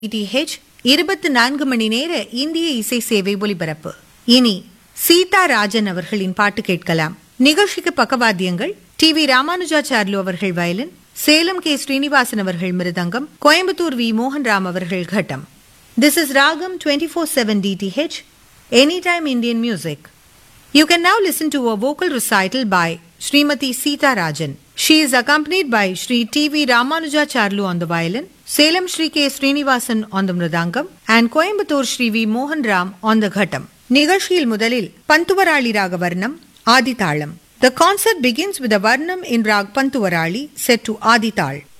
DH இருபத்தி நான்கு மணி நேர இந்திய இசை சேவை ஒலிபரப்பு இனி சீதா ராஜன் அவர்களின் பாட்டு கேட்கலாம் நிகழ்ச்சிக்கு பக்கவாத்தியங்கள் டி வி ராமானுஜாச்சார்லு அவர்கள் வயலின் சேலம் கே ஸ்ரீனிவாசன் அவர்கள் மிருதங்கம் கோயம்புத்தூர் வி மோகன்ராம் அவர்கள் கட்டம் this is Raagam twenty four seven DTH any time Indian music You can now listen to a vocal recital by Srimati Sita Rajan. She is accompanied by Sri T.V. Ramanuja Charlu on the violin, Salem Sri K. Srinivasan on the mridangam, and Coimbatore Sri V. Mohan Ram on the ghatam. நிகழ்ச்சியில் முதலில் பந்துவராளி ராக வர்ணம் ஆதிதாளம் The concert begins with a varnam in rag Pantuvarali set to ஆதிதாள்